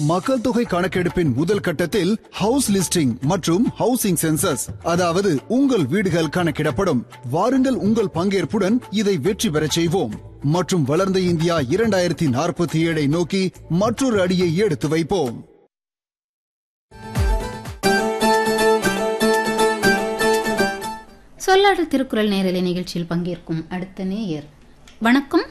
மக்கள் தொகை கணக்கெடுப்பின் முதல் கட்டத்தில் ஹவுஸ் லிஸ்டிங் மற்றும் ஹவுசிங் சென்சஸ் அதாவது உங்கள் வீடுகள் கணக்கிடப்படும் வாருங்கள் உங்கள் பங்கேற்புடன் இதை வெற்றி பெறச் செய்வோம் மற்றும் வளர்ந்த இந்தியா இரண்டாயிரத்தி நாற்பத்தி ஏழை நோக்கி மற்றொரு அடியை எடுத்து வைப்போம் சொல்லாடல் திருக்குறள் நேரலை நிகழ்ச்சியில் பங்கேற்கும் அடுத்த நேயர் வணக்கம்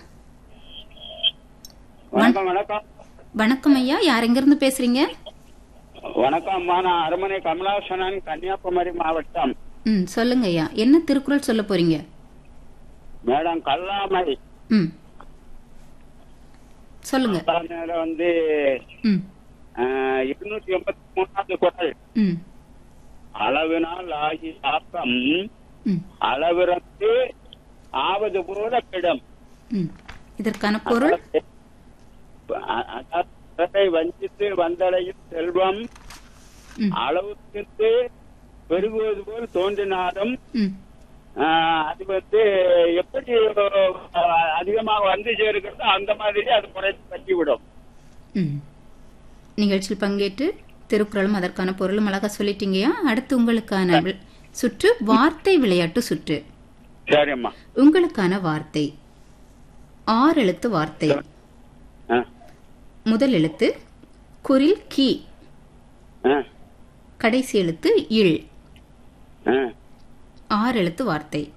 வணக்கம் வணக்கம் வணக்கம் ஐயா யார் எங்கிருந்து பேசுறீங்க வணக்கம் அம்மா நான் அரண்மனை கமலாசனன் கன்னியாகுமரி மாவட்டம் ம் சொல்லுங்க ஐயா என்ன திருக்குறள் சொல்ல போறீங்க மேடம் கல்லாமை ம் சொல்லுங்க கல்லாமையில வந்து ம் அஹ், இருநூத்தி எண்பத்தி மூணாவது குரல் ம் அளவினால் ஆகி ஆக்கம் ம் அளவிறந்து ஆவது போல கிடம் ம் இதற்கான பொருள் அ- அதாவது பிறரை வஞ்சித்து வந்தடையும் செல்வம் ம். அளவுக்கு பெருகுவது போல் தோன்றினாலும் ம் ஆஹ் அது வந்து எப்படி ஆஹ் அதிகமாக வந்து சேருகிறதோ அந்த மாதிரி அது குறைத்து பற்றிவிடும் ம் நிகழ்ச்சியில் பங்கேற்று திருக்குறளும் அதற்கான பொருளும் அழகா சொல்லிட்டீங்கயா அடுத்து உங்களுக்கான வி- சுற்று வார்த்தை விளையாட்டு சுற்று சரிம்மா உங்களுக்கான வார்த்தை ஆறு எழுத்து வார்த்தை ஆ, முதல் எழுத்து குரில் கி ஆ, கடைசி எழுத்து இல் ஆ. ஆறு எழுத்து வார்த்தை